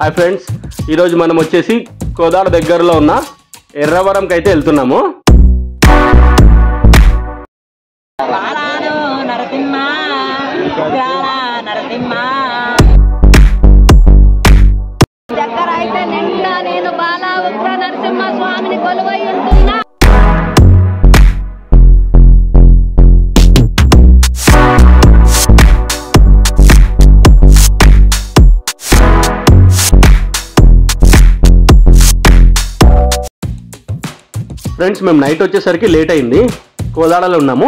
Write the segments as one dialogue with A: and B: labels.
A: hi friends ఈరోజు మనం వచ్చేసి కోదాడ దగ్గరలో ఉన్న ఎర్రవరంకి అయితే వెళ్తున్నాము
B: బాలాను నరసింహ ఉగ్రాల నరసింహ
C: దగ్గర అయితే నిండా నేను బాల ఉగ్ర నరసింహ స్వామిని కొలువై ఉంటున్నా
A: ఫ్రెండ్స్ మేము నైట్ వచ్చేసరికి లేట్ అయింది కోదాడలో ఉన్నాము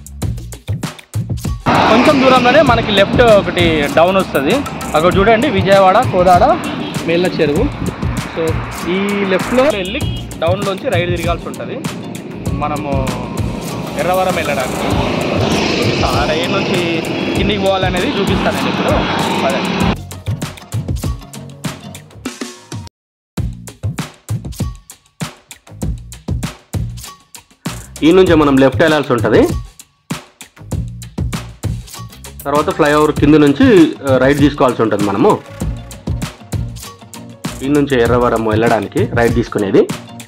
D: కొంచెం దూరంలోనే మనకి లెఫ్ట్ ఒకటి డౌన్ వస్తుంది అక్కడ చూడండి విజయవాడ కోదాడ మేళ్ళ చెరువు సో ఈ లెఫ్ట్లో వెళ్ళి డౌన్లోంచి రైడ్ తిరగాల్సి ఉంటుంది మనము ఎర్రవరం వెళ్ళడానికి చూపిస్తా ఆ రైడ్ నుంచి కిందికి పోవాలనేది చూపిస్తాను నేను ఇప్పుడు అదే
A: ఈ నుంచి మనం లెఫ్ట్ వెళ్ళాల్సి ఉంటుంది తర్వాత ఫ్లైఓవర్ కింద నుంచి ఆ, రైట్ తీసుకోవాల్సి ఉంటుంది మనము ఈ నుంచి ఎర్రవరం వెళ్ళడానికి రైట్ తీసుకునేది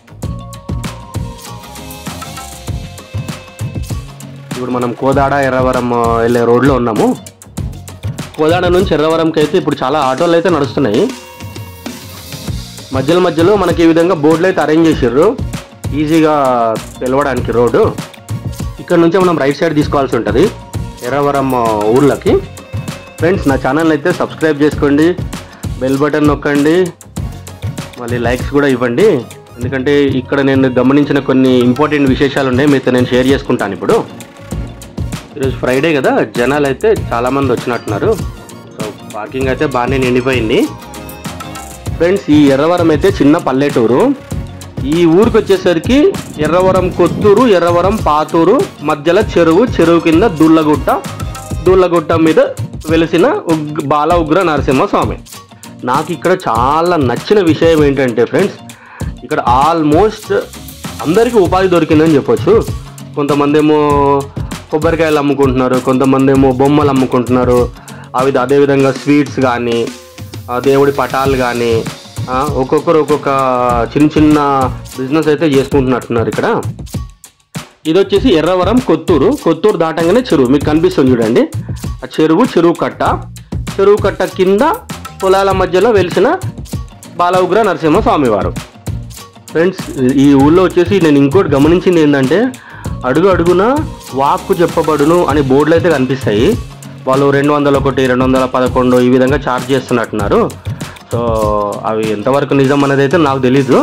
A: ఇప్పుడు మనం కోదాడ ఎర్రవరం ఆ, వెళ్ళే రోడ్లో ఉన్నాము కోదాడ నుంచి ఎర్రవరంకి అయితే ఇప్పుడు చాలా ఆటోలు అయితే నడుస్తున్నాయి మధ్యలో మధ్యలో మనకి ఈ విధంగా బోర్డులు అయితే అరేంజ్ చేసారు ఈజీగా తెలవడానికి రోడ్డు ఇక్కడ నుంచి మనం రైట్ సైడ్ తీసుకోవాల్సి ఉంటుంది ఎర్రవరం ఆ, ఊర్లకి ఫ్రెండ్స్ నా ఛానల్ అయితే సబ్స్క్రైబ్ చేసుకోండి బెల్ బటన్ నొక్కండి మళ్ళీ లైక్స్ కూడా ఇవ్వండి ఎందుకంటే ఇక్కడ నేను గమనించిన కొన్ని ఇంపార్టెంట్ విశేషాలు ఉన్నాయి మీతో నేను షేర్ చేసుకుంటాను ఇప్పుడు ఈరోజు ఫ్రైడే కదా జనాలు అయితే చాలామంది వచ్చినట్టున్నారు సో పార్కింగ్ అయితే బాగానే నిండిపోయింది ఫ్రెండ్స్ ఈ ఎర్రవరం అయితే చిన్న పల్లెటూరు ఈ ఊరికి వచ్చేసరికి ఎర్రవరం కొత్తూరు ఎర్రవరం పాతూరు మధ్యలో చెరువు చెరువు కింద దుల్లగుట్ట దుల్లగుట్ట మీద వెలిసిన ఉగ్ బాల ఉగ్ర నరసింహ స్వామి నాకు ఇక్కడ చాలా నచ్చిన విషయం ఏంటంటే ఫ్రెండ్స్ ఇక్కడ ఆల్మోస్ట్ అందరికీ ఉపాధి దొరికిందని చెప్పొచ్చు కొంతమంది ఏమో కొబ్బరికాయలు అమ్ముకుంటున్నారు కొంతమంది ఏమో బొమ్మలు అమ్ముకుంటున్నారు అవి అదేవిధంగా స్వీట్స్ కానీ ఆ దేవుడి పటాలు కానీ ఒక్కొక్కరు ఒక్కొక్క చిన్న చిన్న బిజినెస్ అయితే చేసుకుంటున్నట్టున్నారు ఇక్కడ ఇది వచ్చేసి ఎర్రవరం కొత్తూరు కొత్తూరు దాటంగానే చెరువు మీకు కనిపిస్తుంది చూడండి ఆ చెరువు చెరువు కట్ట చెరువు కట్ట కింద పొలాల మధ్యలో వెలిసిన బాలఉగ్ర నరసింహ స్వామివారు ఫ్రెండ్స్ ఈ ఊళ్ళో వచ్చేసి నేను ఇంకోటి గమనించింది ఏంటంటే అడుగు అడుగున వాక్కు చెప్పబడును అనే బోర్డులు అయితే కనిపిస్తాయి వాళ్ళు రెండు వందల ఒకటి రెండు వందల పదకొండు ఈ విధంగా ఛార్జ్ చేస్తున్నట్టున్నారు సో అవి ఎంతవరకు నిజం అనేది అయితే నాకు తెలీదు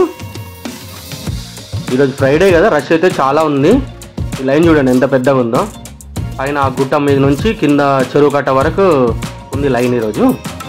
A: ఈరోజు ఫ్రైడే కదా రష్ అయితే చాలా ఉంది ఈ లైన్ చూడండి ఎంత పెద్దగా ఉందో పైన ఆ గుట్ట మీద నుంచి కింద చెరువు కట్ట వరకు ఉంది లైన్ ఈరోజు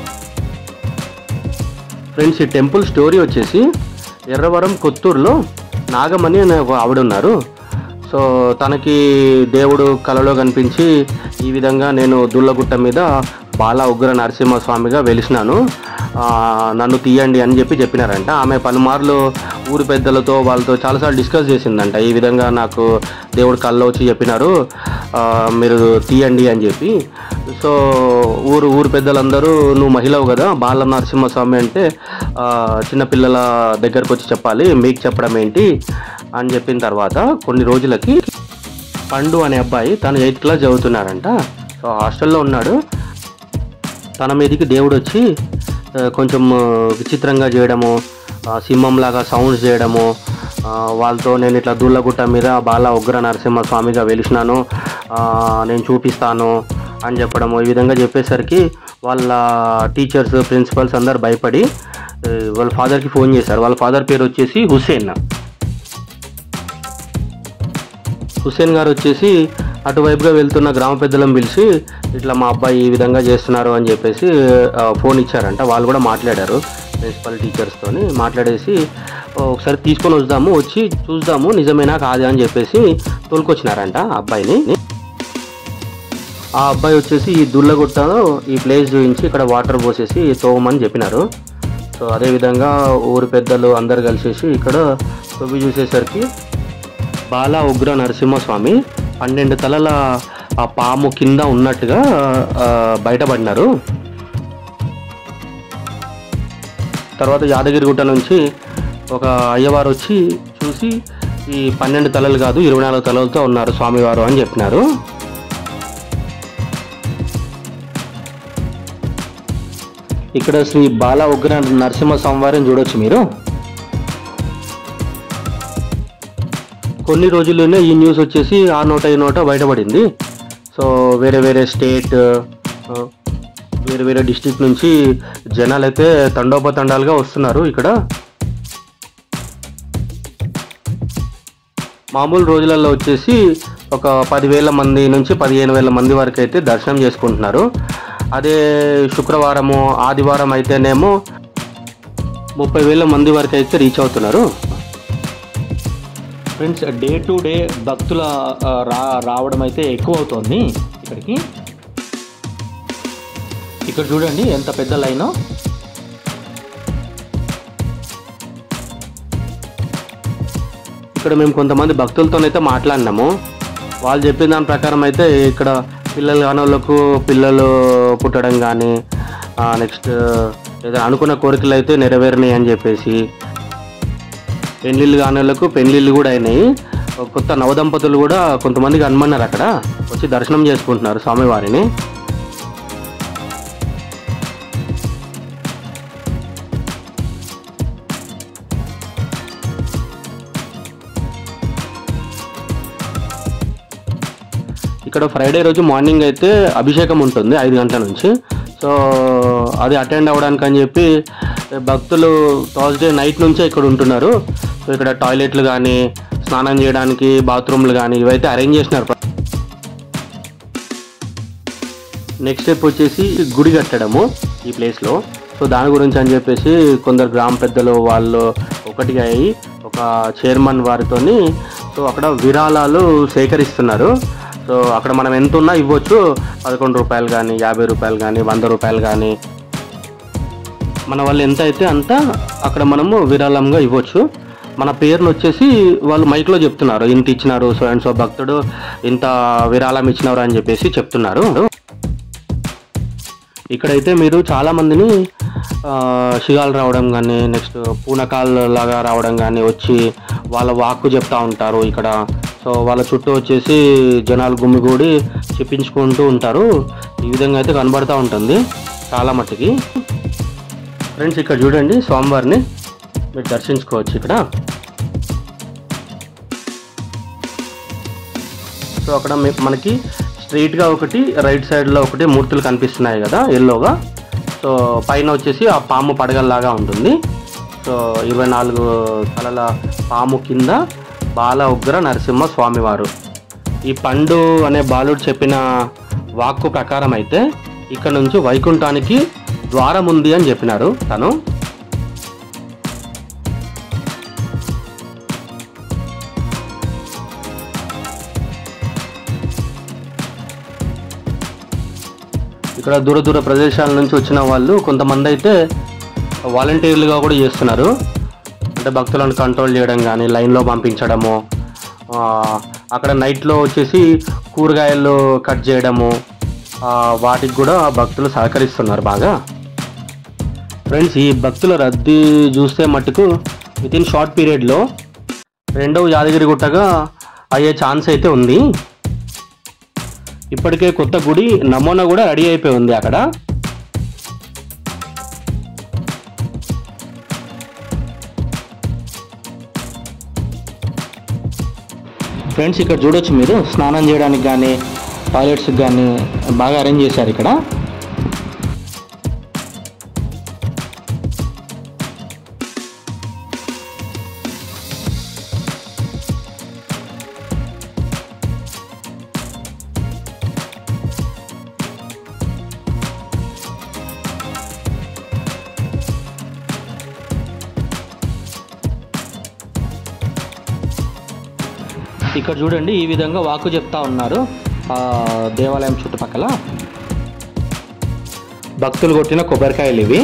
A: ఫ్రెండ్స్ ఈ టెంపుల్ స్టోరీ వచ్చేసి ఎర్రవరం కొత్తూరులో నాగమణి అనే ఒక ఆవిడ ఉన్నారు సో తనకి దేవుడు కలలో కనిపించి ఈ విధంగా నేను దుల్లగుట్ట మీద బాల ఉగ్ర నరసింహ స్వామిగా వెలిసినాను ఆ, నన్ను తీయండి అని చెప్పి చెప్పినారంట ఆమె పలుమార్లు ఊరి పెద్దలతో వాళ్ళతో చాలాసార్లు డిస్కస్ చేసిందంట ఈ విధంగా నాకు దేవుడు కల్లో వచ్చి చెప్పినారు ఆ, మీరు తీయండి అని చెప్పి సో ఊరు ఊరు పెద్దలందరూ నువ్వు మహిళవు కదా బాల నరసింహస్వామి అంటే ఆ, చిన్నపిల్లల దగ్గరకు వచ్చి చెప్పాలి మీకు చెప్పడం ఏంటి అని చెప్పిన తర్వాత కొన్ని రోజులకి పండు అనే అబ్బాయి తను ఎయిత్ క్లాస్ చదువుతున్నారంట సో హాస్టల్లో ఉన్నాడు తన మీదకి దేవుడు వచ్చి ఆ, కొంచెం ఆ, విచిత్రంగా చేయడము ఆ, సింహంలాగా సౌండ్స్ చేయడము ఆ, వాళ్ళతో నేను ఇట్లా దూళ్ళగుట్ట మీద బాల ఉగ్ర నరసింహ స్వామిగా వెలిసినాను ఆ, నేను చూపిస్తాను అని చెప్పడము ఈ విధంగా చెప్పేసరికి వాళ్ళ టీచర్స్ ప్రిన్సిపల్స్ అందరు భయపడి ఆ, వాళ్ళ ఫాదర్కి ఫోన్ చేశారు వాళ్ళ ఫాదర్ పేరు వచ్చేసి హుస్సేన్ హుస్సేన్ గారు వచ్చేసి అటువైపుగా వెళ్తున్న గ్రామ పెద్దలను పిలిచి ఇట్లా మా అబ్బాయి ఈ విధంగా చేస్తున్నారు అని చెప్పేసి ఆ, ఫోన్ ఇచ్చారంట వాళ్ళు కూడా మాట్లాడారు ప్రిన్సిపల్ టీచర్స్తోని మాట్లాడేసి "ఓ, ఒకసారి తీసుకొని వద్దాము వచ్చి చూద్దాము నిజమేనా కాదా అని చెప్పేసి తోలుకొచ్చినారంట ఆ అబ్బాయిని ఆ అబ్బాయి వచ్చేసి ఈ దుల్లగుట్టలో ఈ ప్లేస్ చూపించి ఇక్కడ వాటర్ పోసేసి తోమని చెప్పినారు సో అదేవిధంగా ఊరి పెద్దలు అందరు కలిసేసి ఇక్కడ తవ్వి చూసేసరికి బాల ఉగ్ర నరసింహస్వామి పన్నెండు తలల ఆ పాము కింద ఉన్నట్టుగా ఆ, బయటపడినారు తర్వాత యాదగిరిగుట్ట నుంచి ఒక అయ్యవారు వచ్చి చూసి ఈ పన్నెండు తలలు కాదు ఇరవై నాలుగు తలలతో ఉన్నారు స్వామివారు అని చెప్పినారు ఇక్కడ శ్రీ బాల ఉగ్ర నరసింహ స్వామివారిని చూడొచ్చు మీరు కొన్ని రోజుల్లోనే ఈ న్యూస్ వచ్చేసి ఆ నోట ఈ నోట బయటపడింది సో వేరే వేరే స్టేట్ ఆ, వేరే వేరే డిస్టిక్ నుంచి జనాలు అయితే తండోపతండాలుగా వస్తున్నారు ఇక్కడ మామూలు రోజులలో వచ్చేసి ఒక పదివేల మంది నుంచి పదిహేను వేల మంది వరకు అయితే దర్శనం చేసుకుంటున్నారు అదే శుక్రవారము ఆదివారం అయితేనేమో ముప్పై వేల మంది వరకు అయితే రీచ్ అవుతున్నారు ఫ్రెండ్స్ డే టు డే భక్తుల ఆ, రా రావడం అయితే ఎక్కువ అవుతోంది ఇక్కడికి ఇక్కడ చూడండి ఎంత పెద్ద లైన్ ఇక్కడ మేము కొంతమంది భక్తులతోనైతే మాట్లాడినాము వాళ్ళు చెప్పిన దాని ప్రకారం అయితే ఇక్కడ పిల్లలు కాని వాళ్ళకు పిల్లలు పుట్టడం కానీ నెక్స్ట్ ఏదో అనుకున్న కోరికలు అయితే నెరవేరినాయి అని చెప్పేసి పెళ్ళిళ్ళు కాని వాళ్ళకు పెళ్ళిళ్ళు కూడా అయినాయి ఒక కొత్త నవదంపతులు కూడా కొంతమంది కనమన్నారు అక్కడ వచ్చి దర్శనం చేసుకుంటున్నారు స్వామివారిని ఇక్కడ ఫ్రైడే రోజు మార్నింగ్ అయితే అభిషేకం ఉంటుంది ఐదు గంటల నుంచి సో అది అటెండ్ అవ్వడానికి అని చెప్పి భక్తులు థర్స్డే నైట్ నుంచే ఇక్కడ ఉంటున్నారు సో ఇక్కడ టాయిలెట్లు కానీ స్నానం చేయడానికి బాత్రూమ్లు కానీ ఇవైతే అరేంజ్ చేసినారు నెక్స్ట్ స్టెప్ వచ్చేసి గుడి కట్టడము ఈ ప్లేస్లో సో దాని గురించి అని చెప్పేసి కొందరు గ్రామ పెద్దలు వాళ్ళు ఒకటిగా అయ్యి ఒక చైర్మన్ వారితోని సో అక్కడ విరాళాలు సేకరిస్తున్నారు సో అక్కడ మనం ఎంత ఉన్నా ఇవ్వచ్చు పదకొండు రూపాయలు కానీ యాభై రూపాయలు కానీ వంద రూపాయలు కానీ మన వాళ్ళు ఎంత అయితే అంత అక్కడ మనము విరాళంగా ఇవ్వచ్చు మన పేరును వచ్చేసి వాళ్ళు మైక్లో చెప్తున్నారు ఇంత ఇచ్చినారు సో అండ్ సో భక్తుడు ఇంత విరాళం ఇచ్చినారు అని చెప్పేసి చెప్తున్నారు ఇక్కడైతే మీరు చాలా మందిని ఆ, షిగాలు రావడం కానీ నెక్స్ట్ పూనకాలు లాగా రావడం కానీ వచ్చి వాళ్ళ వాక్కు చెప్తా ఉంటారు ఇక్కడ సో వాళ్ళ చుట్టూ వచ్చేసి జనాలు గుమ్మిగూడి చెప్పించుకుంటూ ఉంటారు ఈ విధంగా అయితే కనబడతా ఉంటుంది చాలా మట్టుకి ఫ్రెండ్స్ ఇక్కడ చూడండి స్వామివారిని మీరు దర్శించుకోవచ్చు ఇక్కడ సో అక్కడ మీ- మనకి స్ట్రైట్గా ఒకటి రైట్ సైడ్లో ఒకటి మూర్తులు కనిపిస్తున్నాయి కదా ఎల్లోగా సో పైన వచ్చేసి ఆ పాము పడగల్లాగా ఉంటుంది సో ఇరవై నాలుగు తలల పాము కింద బాల ఉగ్ర నరసింహ స్వామివారు ఈ పండు అనే బాలుడు చెప్పిన వాక్కు ప్రకారం అయితే ఇక్కడ నుంచి వైకుంఠానికి ద్వారం ఉంది అని చెప్పినారు తను ఇక్కడ దూర దూర ప్రదేశాల నుంచి వచ్చిన వాళ్ళు కొంతమంది అయితే వాలంటీర్లుగా కూడా చేస్తున్నారు అంటే భక్తులను కంట్రోల్ చేయడం కానీ లైన్లో పంపించడము ఆ, అక్కడ నైట్లో వచ్చేసి కూరగాయలు కట్ చేయడము ఆ, వాటికి కూడా భక్తులు సహకరిస్తున్నారు బాగా ఫ్రెండ్స్ ఈ భక్తుల రద్దీ చూస్తే మట్టుకు విత్ ఇన్ షార్ట్ పీరియడ్లో రెండవ యాదగిరి గుట్టగా అయ్యే ఛాన్స్ అయితే ఉంది ఇప్పటికే కొత్త గుడి నమూనా కూడా రెడీ అయిపోయి ఉంది అక్కడ ఫ్రెండ్స్ ఇక్కడ చూడొచ్చు మీరు స్నానం చేయడానికి కానీ టాయిలెట్స్కి కానీ బాగా అరేంజ్ చేశారు ఇక్కడ ఇక్కడ చూడండి ఈ విధంగా వాకు చెప్తా ఉన్నారు ఆ దేవాలయం చుట్టుపక్కల భక్తులు కొట్టిన కొబ్బరికాయలు ఇవి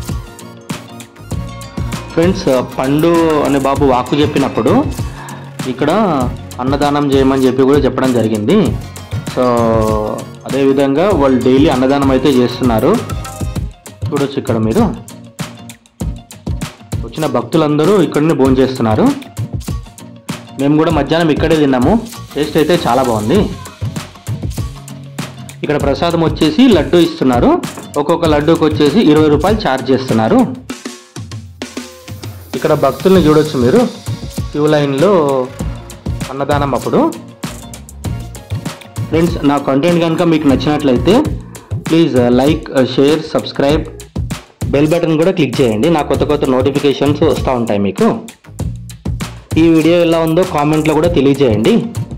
A: ఫ్రెండ్స్ పండు అనే బాబు వాకు చెప్పినప్పుడు ఇక్కడ అన్నదానం చేయమని చెప్పి కూడా చెప్పడం జరిగింది సో అదేవిధంగా వాళ్ళు డైలీ అన్నదానం అయితే చేస్తున్నారు చూడొచ్చు ఇక్కడ మీరు వచ్చిన భక్తులందరూ ఇక్కడనే భోజనం చేస్తున్నారు మేము కూడా మధ్యాహ్నం ఇక్కడే తిన్నాము టేస్ట్ అయితే చాలా బాగుంది ఇక్కడ ప్రసాదం వచ్చేసి లడ్డు ఇస్తున్నారు ఒక్కొక్క లడ్డూకి వచ్చేసి ఇరవై రూపాయలు ఛార్జ్ చేస్తున్నారు ఇక్కడ భక్తుల్ని చూడొచ్చు మీరు క్యూ లైన్లో అన్నదానం అప్పుడు ఫ్రెండ్స్ నా కంటెంట్ కనుక మీకు నచ్చినట్లయితే please like share subscribe bell button కూడా క్లిక్ చేయండి నా కొత్త కొత్త నోటిఫికేషన్స్ వస్తూ ఉంటాయి మీకు ఈ వీడియో ఎలా ఉందో కామెంట్లో కూడా తెలియజేయండి